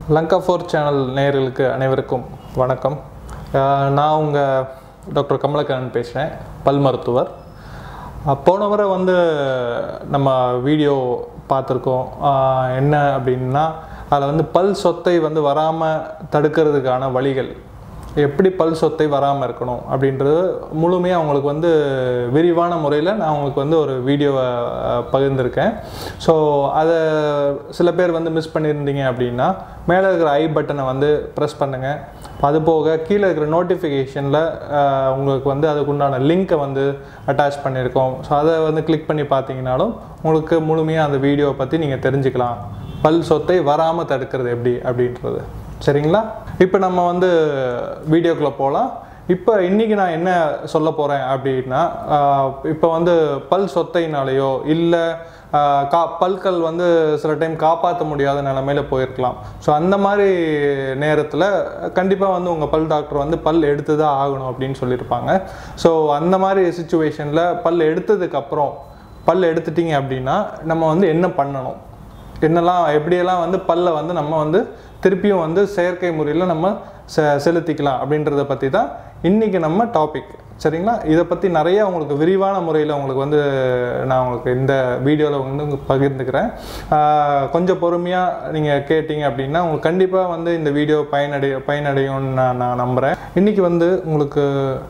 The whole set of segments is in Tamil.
லங்கா ஃபோர் சேனல் நேயர்களுக்கு அனைவருக்கும் வணக்கம் அஹ் நான் உங்கள் டாக்டர் கமலக்கரன் பேசுகிறேன் பல் மருத்துவர் அஹ் போன முறை வந்து நம்ம வீடியோ பார்த்துருக்கோம் அஹ் என்ன அப்படின்னா அதில் வந்து பல் சொத்தை வந்து வராமல் தடுக்கிறதுக்கான வழிகள் எப்படி பல் சொத்தை வராமல் இருக்கணும் அப்படின்றது முழுமையாக அவங்களுக்கு வந்து விரிவான முறையில் நான் உங்களுக்கு வந்து ஒரு வீடியோவை அஹ், பகிர்ந்திருக்கேன் ஸோ அதை சில பேர் வந்து மிஸ் பண்ணியிருந்தீங்க அப்படின்னா மேலே இருக்கிற ஐ பட்டனை வந்து ப்ரெஸ் பண்ணுங்கள் அது போக கீழே இருக்கிற நோட்டிஃபிகேஷனில் உங்களுக்கு வந்து அதுக்குண்டான லிங்க்கை வந்து அட்டாச் பண்ணியிருக்கோம் ஸோ அதை வந்து கிளிக் பண்ணி பார்த்தீங்கனாலும் உங்களுக்கு முழுமையாக அந்த வீடியோவை பற்றி நீங்கள் தெரிஞ்சுக்கலாம் பல் சொத்தை வராமல் தடுக்கிறது எப்படி அப்படின்றது சரிங்களா இப்போ நம்ம வந்து வீடியோக்குள்ளே போகலாம் இப்போ இன்றைக்கி நான் என்ன சொல்ல போகிறேன் அப்படின்னா இப்போ வந்து பல் சொத்தைனாலேயோ இல்லை கா பல்கள் வந்து சில டைம் காப்பாற்ற முடியாத நிலமையில போயிருக்கலாம் ஸோ அந்த மாதிரி நேரத்தில் கண்டிப்பாக வந்து உங்கள் பல் டாக்டர் வந்து பல் எடுத்து தான் ஆகணும் அப்படின்னு சொல்லியிருப்பாங்க ஸோ அந்த மாதிரி சுச்சுவேஷனில் பல் எடுத்ததுக்கப்புறம் பல் எடுத்துட்டீங்க அப்படின்னா நம்ம வந்து என்ன பண்ணணும் என்னெல்லாம் எப்படியெல்லாம் வந்து பல்லை வந்து நம்ம வந்து திருப்பியும் வந்து செயற்கை முறையில் நம்ம செ செலுத்திக்கலாம் அப்படின்றத பற்றி தான் இன்றைக்கி நம்ம டாபிக் சரிங்களா இதை பற்றி நிறைய உங்களுக்கு விரிவான முறையில் உங்களுக்கு வந்து நான் உங்களுக்கு இந்த வீடியோவில் வந்து உங்களுக்கு பகிர்ந்துக்கிறேன் ஆஹ் கொஞ்சம் பொறுமையாக நீங்கள் கேட்டிங்க அப்படின்னா உங்களுக்கு கண்டிப்பாக வந்து இந்த வீடியோ பயனடை பயனடையும்னு நான் நான் நம்புகிறேன் இன்றைக்கி வந்து உங்களுக்கு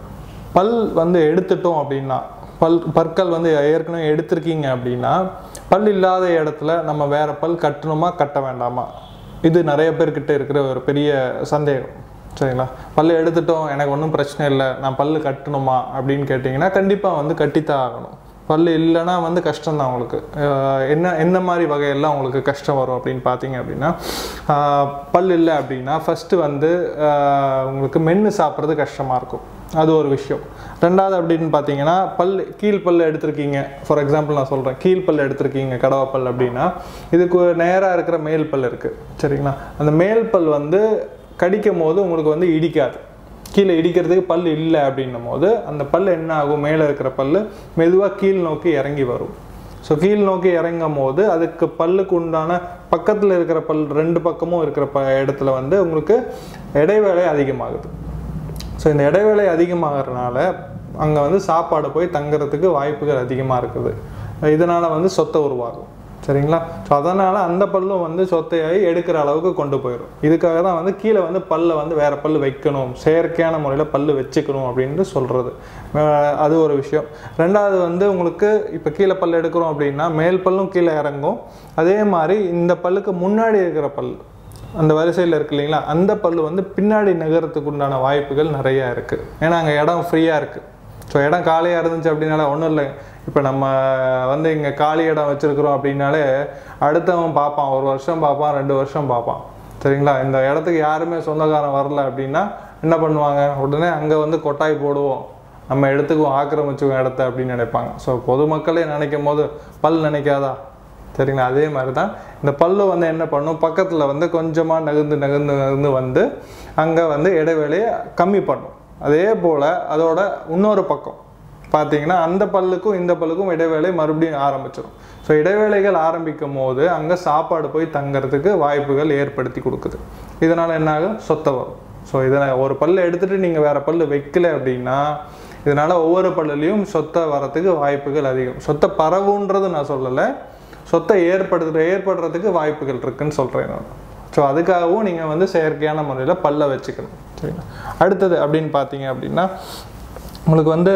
பல் வந்து எடுத்துட்டோம் அப்படின்னா பல் பற்கள் வந்து ஏற்கனவே எடுத்திருக்கீங்க அப்படின்னா பல் இல்லாத இடத்துல நம்ம வேற பல் கட்டணுமா கட்ட வேண்டாமா இது நிறைய பேர்கிட்ட இருக்கிற ஒரு பெரிய சந்தேகம் சரிங்களா பல் எடுத்துட்டோம் எனக்கு ஒன்றும் பிரச்சனை இல்லை நான் பல் கட்டணுமா அப்படின்னு கேட்டிங்கன்னா கண்டிப்பாக வந்து கட்டித்தான் ஆகணும் பல் இல்லைன்னா வந்து கஷ்டம்தான் உங்களுக்கு அஹ் என்ன என்ன மாதிரி வகையெல்லாம் உங்களுக்கு கஷ்டம் வரும் அப்படின்னு பார்த்தீங்க அப்படின்னா ஆஹ் பல் இல்லை அப்படின்னா ஃபஸ்ட்டு வந்து ஆஹ் உங்களுக்கு மென்று சாப்பிட்றது கஷ்டமாக இருக்கும் அது ஒரு விஷயம் ரெண்டாவது அப்படின்னு பார்த்தீங்கன்னா பல் கீழ் பல் எடுத்திருக்கீங்க ஃபார் எக்ஸாம்பிள் நான் சொல்கிறேன் கீழ் பல் எடுத்திருக்கீங்க கடவா பல் அப்படின்னா இதுக்கு நேராக இருக்கிற மேல் பல் இருக்குது சரிங்களா அந்த மேல் பல் வந்து கடிக்கும் போது உங்களுக்கு வந்து இடிக்காது கீழே இடிக்கிறதுக்கு பல் இல்லை அப்படின்னும் போது அந்த பல் என்ன ஆகும் மேலே இருக்கிற பல் மெதுவாக கீழ் நோக்கி இறங்கி வரும் ஸோ கீழ் நோக்கி இறங்கும் போது அதுக்கு பல்லுக்கு உண்டான பக்கத்தில் இருக்கிற பல் ரெண்டு பக்கமும் இருக்கிற ப இடத்துல வந்து உங்களுக்கு இடைவேளை அதிகமாகுது ஸோ இந்த இடைவேளை அதிகமாகறதுனால அங்கே வந்து சாப்பாடு போய் தங்குறதுக்கு வாய்ப்புகள் அதிகமாக இருக்குது இதனால் வந்து சொத்தை உருவாகும் சரிங்களா ஸோ அதனால் அந்த பல்லும் வந்து சொத்தையாகி எடுக்கிற அளவுக்கு கொண்டு போயிடும் இதுக்காக தான் வந்து கீழே வந்து பல்லை வந்து வேறு பல் வைக்கணும் செயற்கையான முறையில் பல் வச்சுக்கணும் அப்படின்ட்டு சொல்கிறது அது ஒரு விஷயம் ரெண்டாவது வந்து உங்களுக்கு இப்போ கீழே பல் எடுக்கிறோம் அப்படின்னா மேல் பல்லும் கீழே இறங்கும் அதே மாதிரி இந்த பல்லுக்கு முன்னாடி இருக்கிற பல் அந்த வரிசையில் இருக்கு இல்லைங்களா அந்த பல்லு வந்து பின்னாடி நகரத்துக்கு உண்டான வாய்ப்புகள் நிறையா இருக்குது ஏன்னா அங்கே இடம் ஃப்ரீயாக இருக்குது ஸோ இடம் காலியாக இருந்துச்சு அப்படின்னால ஒன்றும் இல்லை இப்போ நம்ம வந்து இங்கே காலி இடம் வச்சுருக்குறோம் அப்படின்னாலே அடுத்தவன் பார்ப்பான் ஒரு வருஷம் பார்ப்பான் ரெண்டு வருஷம் பார்ப்பான் சரிங்களா இந்த இடத்துக்கு யாருமே சொந்தக்காரன் வரல அப்படின்னா என்ன பண்ணுவாங்க உடனே அங்கே வந்து கொட்டாய் போடுவோம் நம்ம இடத்துக்கும் ஆக்கிரமிச்சுவோம் இடத்த அப்படின்னு நினைப்பாங்க ஸோ பொதுமக்களே நினைக்கும் போது பல் நினைக்காதா சரிங்களா அதே மாதிரி தான் இந்த பல்லு வந்து என்ன பண்ணும் பக்கத்தில் வந்து கொஞ்சமாக நகர்ந்து நகர்ந்து நகர்ந்து வந்து அங்கே வந்து இடைவேளையை கம்மி பண்ணும் அதே போல் அதோட இன்னொரு பக்கம் பார்த்தீங்கன்னா அந்த பல்லுக்கும் இந்த பல்லுக்கும் இடைவேளை மறுபடியும் ஆரம்பிச்சிடும் ஸோ இடைவேளைகள் ஆரம்பிக்கும் போது அங்கே சாப்பாடு போய் தங்கறதுக்கு வாய்ப்புகள் ஏற்படுத்தி கொடுக்குது இதனால் என்ன ஆகும் சொத்தை வரும் ஸோ இதை ஒரு பல்லை எடுத்துகிட்டு நீங்கள் வேறு பல்லு வைக்கல அப்படின்னா இதனால் ஒவ்வொரு பல்லுலேயும் சொத்தை வரத்துக்கு வாய்ப்புகள் அதிகம் சொத்தை பரவுன்றது நான் சொல்லலை சொத்தை ஏற்படுத்துகிற ஏற்படுறதுக்கு வாய்ப்புகள் இருக்குன்னு சொல்கிறேன் நான் ஸோ அதுக்காகவும் நீங்கள் வந்து செயற்கையான முறையில் பல்ல வச்சுக்கணும் சரிங்களா அடுத்தது அப்படின்னு பார்த்தீங்க அப்படின்னா உங்களுக்கு வந்து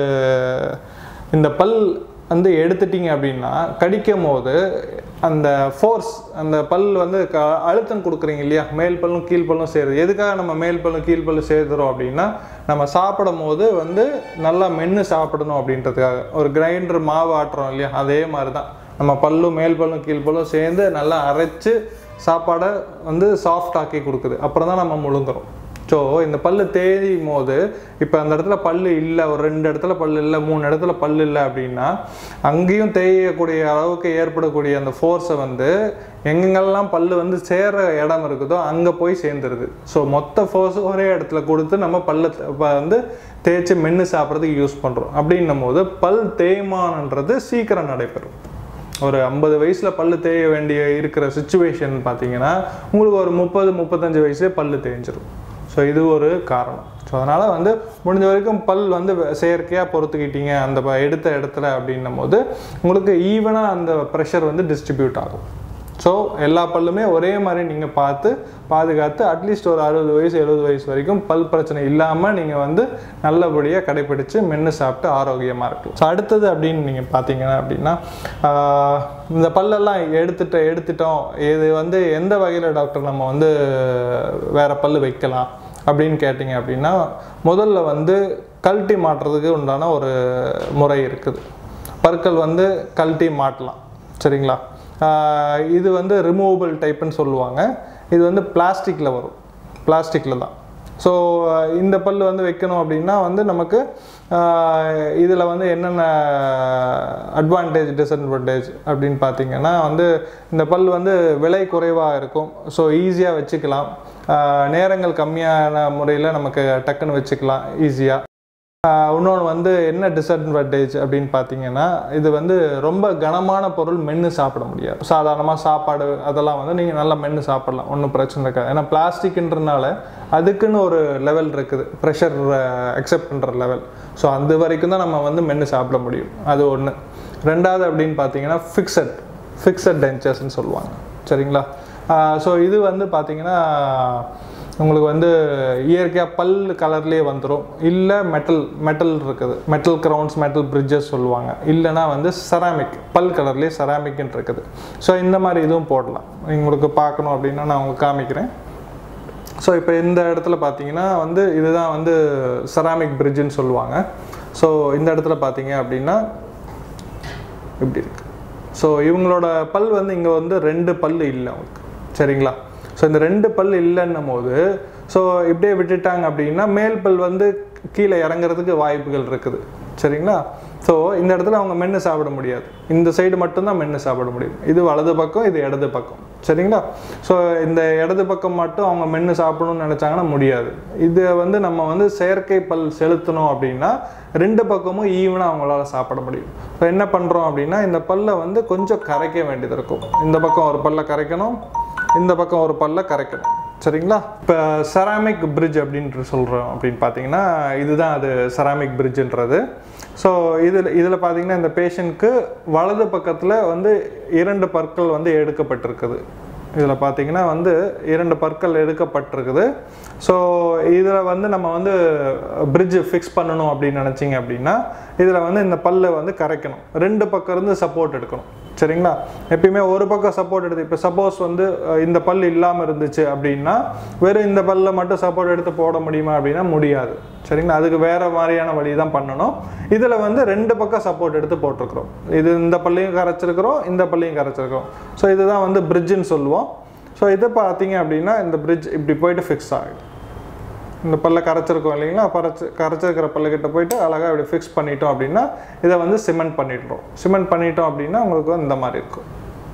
இந்த பல் வந்து எடுத்துட்டீங்க அப்படின்னா கடிக்கும் போது அந்த ஃபோர்ஸ் அந்த பல் வந்து க அழுத்தம் கொடுக்குறீங்க இல்லையா மேல் பல்லும் கீழ் பல்லும் சேருது எதுக்காக நம்ம மேல் பல்லும் கீழ் பல்லும் சேர்த்துறோம் அப்படின்னா நம்ம சாப்பிடும் போது வந்து நல்லா மென்று சாப்பிடணும் அப்படின்றதுக்காக ஒரு கிரைண்டர் மாவு ஆட்டுறோம் இல்லையா அதே மாதிரி தான் நம்ம பல்லும் மேல் பல்லும் கீழ் பல்லும் சேர்ந்து நல்லா அரைச்சு சாப்பாடை வந்து சாஃப்ட் ஆக்கி கொடுக்குது அப்புறம் தான் நம்ம முழுங்குறோம் ஸோ இந்த பல்லு தேயும் போது இப்போ அந்த இடத்துல பல்லு இல்லை ஒரு ரெண்டு இடத்துல பல்லு இல்லை மூணு இடத்துல பல்லு இல்லை அப்படின்னா அங்கேயும் தேயக்கூடிய அளவுக்கு ஏற்படக்கூடிய அந்த ஃபோர்ஸை வந்து எங்கெங்கெல்லாம் பல்லு வந்து சேர்ற இடம் இருக்குதோ அங்கே போய் சேர்ந்துருது ஸோ மொத்த ஃபோர்ஸ் ஒரே இடத்துல கொடுத்து நம்ம பல்ல வந்து தேய்ச்சி மென்று சாப்பிட்றதுக்கு யூஸ் பண்ணுறோம் அப்படின்னும் போது பல் தேய்மானன்றது சீக்கிரம் நடைபெறும் ஒரு ஐம்பது வயசில் பல்லு தேய வேண்டிய இருக்கிற சுச்சுவேஷன் பார்த்தீங்கன்னா உங்களுக்கு ஒரு முப்பது முப்பத்தஞ்சு வயசுலேயே பல்லு தேஞ்சிரும் ஸோ இது ஒரு காரணம் ஸோ அதனால் வந்து முடிஞ்ச வரைக்கும் பல் வந்து செயற்கையாக பொறுத்துக்கிட்டீங்க அந்த ப- எடுத்த இடத்துல அப்படின்னும் போது உங்களுக்கு ஈவனாக அந்த ப்ரெஷர் வந்து டிஸ்ட்ரிபியூட் ஆகும் ஸோ எல்லா பல்லுமே ஒரே மாதிரி நீங்கள் பார்த்து பாதுகாத்து அட்லீஸ்ட் ஒரு அறுபது வயசு எழுபது வயசு வரைக்கும் பல் பிரச்சனை இல்லாமல் நீங்கள் வந்து நல்லபடியாக கடைப்பிடிச்சு மென்று சாப்பிட்டு ஆரோக்கியமாக இருக்கலாம் ஸோ அடுத்தது அப்படின்னு நீங்கள் பார்த்தீங்கன்னா அப்படின்னா ஆஹ், இந்த பல்லெல்லாம் எடுத்துட்டு எடுத்துட்டோம் இது வந்து எந்த வகையில் டாக்டர் நம்ம வந்து வேற பல்லு வைக்கலாம் அப்படின்னு கேட்டிங்க அப்படின்னா முதல்ல வந்து கழட்டி மாட்டுறதுக்கு உண்டான ஒரு முறை இருக்குது பற்கள் வந்து கழட்டி மாட்டலாம் சரிங்களா ஆஹ் இது வந்து ரிமூவபிள் டைப்புன்னு சொல்லுவாங்க இது வந்து பிளாஸ்டிக்கில் வரும் பிளாஸ்டிக்கில் தான் ஸோ இந்த பல் வந்து வைக்கணும் அப்படின்னா வந்து நமக்கு இதில் வந்து என்னென்ன அட்வான்டேஜ் டிஸ்அட்வான்டேஜ் அப்படின்னு பார்த்தீங்கன்னா வந்து இந்த பல் வந்து விலை குறைவாக இருக்கும் ஸோ ஈஸியாக வச்சுக்கலாம் ஆஹ் நேரங்கள் கம்மியான முறையில் நமக்கு டக்குன்னு வச்சுக்கலாம் ஈஸியாக இன்னொன்று வந்து என்ன டிஸ்அட்வான்டேஜ் அப்படின்னு பார்த்தீங்கன்னா இது வந்து ரொம்ப கனமான பொருள் மென்று சாப்பிட முடியாது சாதாரணமாக சாப்பாடு அதெல்லாம் வந்து நீங்கள் நல்லா மென்று சாப்பிடலாம் ஒன்றும் பிரச்சனை இருக்காது ஏன்னா பிளாஸ்டிக்ன்றனால அதுக்குன்னு ஒரு லெவல் இருக்குது ப்ரெஷர் அக்செப்ட் பண்ணுற லெவல் ஸோ அது வரைக்கும் தான் நம்ம வந்து மென்று சாப்பிட முடியும் அது ஒன்று ரெண்டாவது அப்படின்னு பார்த்தீங்கன்னா ஃபிக்ஸட் ஃபிக்ஸட் டென்ச்சர்ஸ்னு சொல்லுவாங்க சரிங்களா ஸோ இது வந்து பார்த்தீங்கன்னா உங்களுக்கு வந்து இயற்கையாக பல் கலர்லேயே வந்துடும் இல்லை மெட்டல் மெட்டல் இருக்குது மெட்டல் க்ரௌன்ஸ் மெட்டல் பிரிட்ஜஸ் சொல்லுவாங்க இல்லைனா வந்து செராமிக் பல் கலர்லேயே செராமிக்னு இருக்குது ஸோ இந்த மாதிரி இதுவும் போடலாம் உங்களுக்கு பார்க்கணும் அப்படின்னா நான் உங்களுக்கு காமிக்கிறேன் ஸோ இப்போ இந்த இடத்துல பார்த்தீங்கன்னா வந்து இதுதான் வந்து செராமிக் பிரிட்ஜுன்னு சொல்லுவாங்க ஸோ இந்த இடத்துல பார்த்தீங்க அப்படின்னா இப்படி இருக்கு ஸோ இவங்களோட பல் வந்து இங்கே வந்து ரெண்டு பல் இல்லை அவங்களுக்கு சரிங்களா ஸோ இந்த ரெண்டு பல் இல்லைன்னும் போது ஸோ இப்படியே விட்டுட்டாங்க அப்படின்னா மேல் பல் வந்து கீழே இறங்குறதுக்கு வாய்ப்புகள் இருக்குது சரிங்களா ஸோ இந்த இடத்துல அவங்க மென்று சாப்பிட முடியாது இந்த சைடு மட்டும்தான் மென்று சாப்பிட முடியும் இது வலது பக்கம் இது இடது பக்கம் சரிங்களா ஸோ இந்த இடது பக்கம் மட்டும் அவங்க மென்று சாப்பிடணும்னு நினச்சாங்கன்னா முடியாது இது வந்து நம்ம வந்து செயற்கை பல் செலுத்தணும் அப்படின்னா ரெண்டு பக்கமும் ஈவனாக அவங்களால சாப்பிட முடியும் இப்போ என்ன பண்ணுறோம் அப்படின்னா இந்த பல்லை வந்து கொஞ்சம் கரைக்க வேண்டியது இருக்கும் இந்த பக்கம் ஒரு பல்லை கரைக்கணும் இந்த பக்கம் ஒரு பல்லை கரைக்கணும் சரிங்களா இப்போ செராமிக் பிரிட்ஜ் அப்படின்ட்டு சொல்கிறோம் அப்படின்னு பார்த்தீங்கன்னா இதுதான் அது செராமிக் பிரிட்ஜுன்றது ஸோ இதில் இதில் பார்த்தீங்கன்னா இந்த பேஷண்ட்க்கு வலது பக்கத்தில் வந்து இரண்டு பற்கள் வந்து எடுக்கப்பட்டிருக்குது இதில் பார்த்தீங்கன்னா வந்து இரண்டு பற்கள் எடுக்கப்பட்டிருக்குது ஸோ இதில் வந்து நம்ம வந்து பிரிட்ஜ் ஃபிக்ஸ் பண்ணணும் அப்படின்னு நினச்சிங்க அப்படின்னா இதில் வந்து இந்த பல்லை வந்து கரைக்கணும் ரெண்டு பக்கம் இருந்து சப்போர்ட் எடுக்கணும் சரிங்களா எப்பயுமே ஒரு பக்கம் சப்போர்ட் எடுத்து இப்போ சப்போஸ் வந்து அஹ், இந்த பல் இல்லாமல் இருந்துச்சு அப்படின்னா வெறும் இந்த பல்ல மட்டும் சப்போர்ட் எடுத்து போட முடியுமா அப்படின்னா முடியாது சரிங்களா அதுக்கு வேற மாதிரியான வழி தான் பண்ணணும் இதில் வந்து ரெண்டு பக்கம் சப்போர்ட் எடுத்து போட்டிருக்கிறோம் இது இந்த பல்லையும் கரைச்சிருக்கிறோம் இந்த பல்லையும் கரைச்சிருக்கிறோம் ஸோ இதுதான் வந்து பிரிட்ஜுன்னு சொல்லுவோம் ஸோ இது பார்த்தீங்க அப்படின்னா இந்த பிரிட்ஜ் இப்படி போயிட்டு ஃபிக்ஸ் ஆகிடும் இந்த பல்ல கரைச்சிருக்கோம் இல்லைங்களா கரைச்சி கரைச்சிருக்கிற பல்லுக்கிட்ட போயிட்டு அழகாக இப்படி ஃபிக்ஸ் பண்ணிட்டோம் அப்படின்னா இதை வந்து சிமெண்ட் பண்ணிடுறோம் சிமெண்ட் பண்ணிட்டோம் அப்படின்னா உங்களுக்கு வந்து இந்த மாதிரி இருக்கும்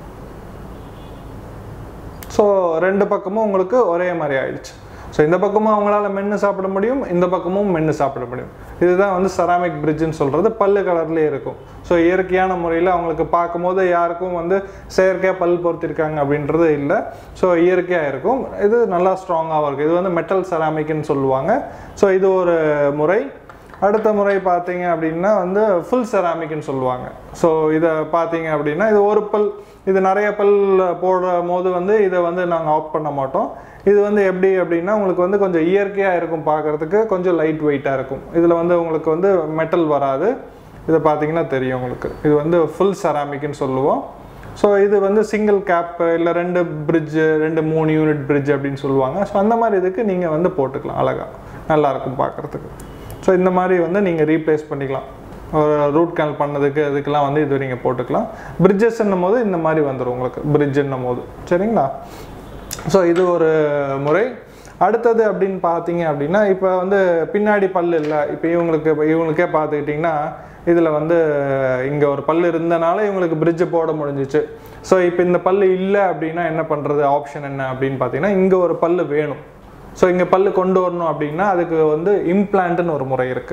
ஸோ ரெண்டு பக்கமும் உங்களுக்கு ஒரே மாதிரி ஆயிடுச்சு ஸோ இந்த பக்கமும் அவங்களால மென்று சாப்பிட முடியும் இந்த பக்கமும் மென்று சாப்பிட முடியும் இதுதான் வந்து செராமிக் பிரிட்ஜுன்னு சொல்கிறது பல்லு கலர்லேயே இருக்கும் ஸோ இயற்கையான முறையில் அவங்களுக்கு பார்க்கும்போது யாருக்கும் வந்து செயற்கையாக பல் பொறுத்திருக்காங்க அப்படின்றது இல்லை ஸோ இயற்கையாக இருக்கும் இது நல்லா ஸ்ட்ராங்காகவும் இருக்கும் இது வந்து மெட்டல் செராமிக்னு சொல்லுவாங்க ஸோ இது ஒரு முறை அடுத்த முறை பார்த்தீங்க அப்படின்னா வந்து ஃபுல் செராமிக்னு சொல்லுவாங்க ஸோ இதை பார்த்தீங்க அப்படின்னா இது ஒரு பல் இது நிறைய பல் போடுற போது வந்து இதை வந்து நாங்கள் ஆஃப் பண்ண மாட்டோம் இது வந்து எப்படி அப்படின்னா உங்களுக்கு வந்து கொஞ்சம் இயற்கையாக இருக்கும் பார்க்குறதுக்கு கொஞ்சம் லைட் வெயிட்டாக இருக்கும் இதில் வந்து உங்களுக்கு வந்து மெட்டல் வராது இதை பார்த்தீங்கன்னா தெரியும் உங்களுக்கு இது வந்து ஃபுல் செராமிக்னு சொல்லுவோம் ஸோ இது வந்து சிங்கிள் கேப் இல்லை ரெண்டு பிரிட்ஜு ரெண்டு மூணு யூனிட் பிரிட்ஜ் அப்படின்னு சொல்லுவாங்க ஸோ அந்த மாதிரி இதுக்கு நீங்கள் வந்து போட்டுக்கலாம் அழகாக நல்லாயிருக்கும் பார்க்குறதுக்கு ஸோ இந்த மாதிரி வந்து நீங்கள் ரீப்ளேஸ் பண்ணிக்கலாம் ஒரு ரூட் கேனல் பண்ணதுக்கு அதுக்கெல்லாம் வந்து இது நீங்கள் போட்டுக்கலாம் பிரிட்ஜஸ்ன்னும் போது இந்த மாதிரி வந்துடும் உங்களுக்கு பிரிட்ஜுன்னும் போது சரிங்களா ஸோ இது ஒரு முறை அடுத்தது அப்படின்னு பார்த்தீங்க அப்படின்னா இப்போ வந்து பின்னாடி பல் இல்லை இப்போ இவங்களுக்கு இப்போ இவங்களுக்கே பார்த்துக்கிட்டிங்கன்னா இதில் வந்து இங்கே ஒரு பல் இருந்தனால இவங்களுக்கு பிரிட்ஜ் போட முடிஞ்சிச்சு ஸோ இப்போ இந்த பல் இல்லை அப்படின்னா என்ன பண்ணுறது ஆப்ஷன் என்ன அப்படின்னு பார்த்தீங்கன்னா இங்கே ஒரு பல் வேணும் ஸோ இங்கே பல்லு கொண்டு வரணும் அப்படின்னா அதுக்கு வந்து இம்ப்ளான்ட்னு ஒரு முறை இருக்குது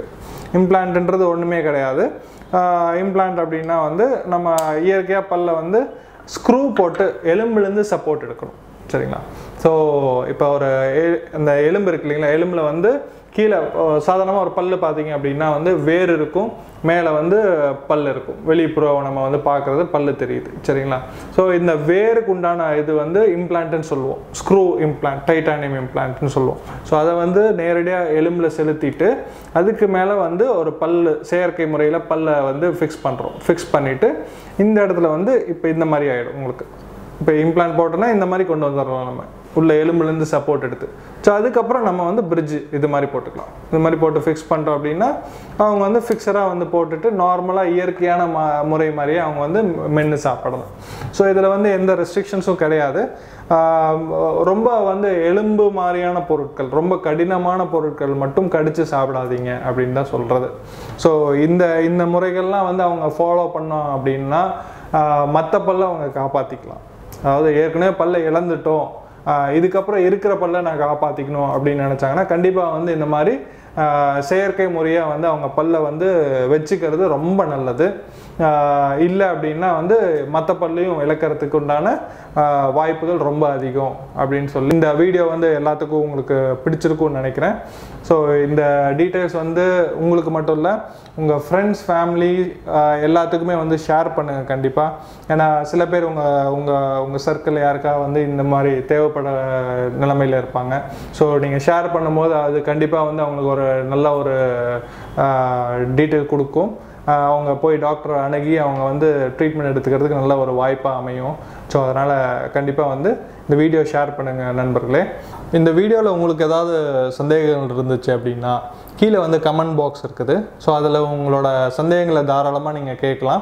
இம்ப்ளான்ட்ன்றது ஒன்றுமே கிடையாது இம்ப்ளான்ட் அப்படின்னா வந்து நம்ம இயற்கையாக பல்ல வந்து ஸ்க்ரூ போட்டு எலும்புலேருந்து சப்போர்ட் எடுக்கணும் சரிங்களா ஸோ இப்போ ஒரு எ- அந்த எலும்பு இருக்கு இல்லைங்களா எலும்பில் வந்து கீழே சாதாரணமாக ஒரு பல்லு பார்த்தீங்க அப்படின்னா வந்து வேர் இருக்கும் மேலே வந்து பல் இருக்கும் வெளிப்புறம் நம்ம வந்து பார்க்குறது பல்லு தெரியுது சரிங்களா ஸோ இந்த வேருக்கு உண்டான இது வந்து இம்ப்ளான்ட்னு சொல்லுவோம் ஸ்க்ரூ இம்ப்ளான்ட் டைட்டானியம் இம்ப்ளான்ட்னு சொல்லுவோம் ஸோ அதை வந்து நேரடியாக எலும்பில் செலுத்திட்டு அதுக்கு மேலே வந்து ஒரு பல்லு செயற்கை முறையில் பல்லை வந்து ஃபிக்ஸ் பண்ணுறோம் ஃபிக்ஸ் பண்ணிவிட்டு இந்த இடத்துல வந்து இப்போ இந்த மாதிரி ஆகிடும் உங்களுக்கு இப்போ இம்ப்ளான்ட் போட்டோன்னா இந்த மாதிரி கொண்டு வந்துடுறோம் நம்ம உள்ள எலும்புலேருந்து சப்போர்ட் எடுத்து ஸோ அதுக்கப்புறம் நம்ம வந்து பிரிட்ஜ் இது மாதிரி போட்டுக்கலாம் இது மாதிரி போட்டு ஃபிக்ஸ் பண்ணிட்டோம் அப்படின்னா அவங்க வந்து ஃபிக்ஸராக வந்து போட்டுட்டு நார்மலாக இயற்கையான ம முறை மாதிரியே அவங்க வந்து மென்று சாப்பிடலாம் ஸோ இதில் வந்து எந்த ரெஸ்ட்ரிக்ஷன்ஸும் கிடையாது ஆஹ் ரொம்ப வந்து எலும்பு மாதிரியான பொருட்கள் ரொம்ப கடினமான பொருட்கள் மட்டும் கடித்து சாப்பிடாதீங்க அப்படின்னு தான் சொல்கிறது ஸோ இந்த இந்த முறைகள்லாம் வந்து அவங்க ஃபாலோ பண்ணோம் அப்படின்னா மற்ற பல்ல அவங்க காப்பாற்றிக்கலாம் அதாவது ஏற்கனவே பல்ல இழந்துட்டோம் ஆஹ் இதுக்கப்புறம் இருக்கிற பல்ல நான் காப்பாற்றிக்கணும் அப்படின்னு நினச்சாங்கன்னா கண்டிப்பாக வந்து இந்த மாதிரி ஆஹ் செயற்கை முறையாக வந்து அவங்க பல்ல வந்து வச்சுக்கிறது ரொம்ப நல்லது இல்லை அப்படின்னா வந்து மற்ற பல்லையும் இழக்கிறதுக்கு உண்டான ஆஹ் வாய்ப்புகள் ரொம்ப அதிகம் அப்படின்னு சொல்லி இந்த வீடியோ வந்து எல்லாத்துக்கும் உங்களுக்கு பிடிச்சிருக்கும்னு நினைக்கிறேன் ஸோ இந்த டீட்டெயில்ஸ் வந்து உங்களுக்கு மட்டும் இல்லை உங்கள் ஃப்ரெண்ட்ஸ் ஃபேமிலி எல்லாத்துக்குமே வந்து ஷேர் பண்ணுங்கள் கண்டிப்பாக ஏன்னா சில பேர் உங்கள் உங்கள் உங்கள் சர்க்கிள் யாருக்கா வந்து இந்த மாதிரி தேவைப்பட நிலைமையில் இருப்பாங்க ஸோ நீங்கள் ஷேர் பண்ணும்போது அது கண்டிப்பாக வந்து அவங்களுக்கு ஒரு நல்ல ஒரு டீட்டெயில் கொடுக்கும் ஆஹ் அவங்க போய் டாக்டரை அணுகி அவங்க வந்து ட்ரீட்மெண்ட் எடுத்துக்கிறதுக்கு நல்ல ஒரு வாய்ப்பாக அமையும் ஸோ அதனால் கண்டிப்பாக வந்து இந்த வீடியோ ஷேர் பண்ணுங்கள் நண்பர்களே இந்த வீடியோவில் உங்களுக்கு ஏதாவது சந்தேகங்கள் இருந்துச்சு அப்படின்னா கீழே வந்து கமெண்ட் பாக்ஸ் இருக்குது ஸோ அதில் உங்களோட சந்தேகங்களை தாராளமாக நீங்கள் கேட்கலாம்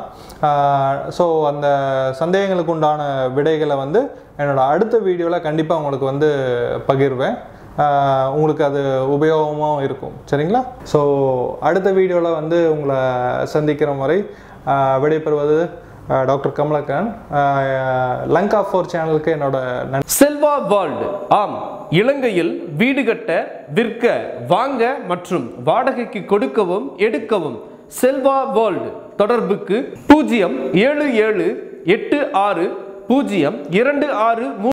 ஸோ அந்த சந்தேகங்களுக்கு உண்டான விடைகளை வந்து என்னோட அடுத்த வீடியோவில் கண்டிப்பாக உங்களுக்கு வந்து பகிர்வேன் ஆஹ் உங்களுக்கு அது உபயோகமாகவும் இருக்கும் சரிங்களா ஸோ அடுத்த வீடியோவில் வந்து உங்களை சந்திக்கிற முறை ஆஹ் விடைபெறுவது ஆஹ் டாக்டர் கமலக்கன் ஆஹ் லங்கா ஃபோர் சேனலுக்கு என்னோட நன்றி செல்வா வேர்ல்டு ஆம் இலங்கையில் வீடு கட்ட விற்க வாங்க மற்றும் வாடகைக்கு கொடுக்கவும் எடுக்கவும் செல்வா வேர்ல்டு தொடர்புக்கு பூஜ்ஜியம் ஏழு ஏழு எட்டு ஆறு பூஜ்ஜியம் இரண்டு ஆறு மூ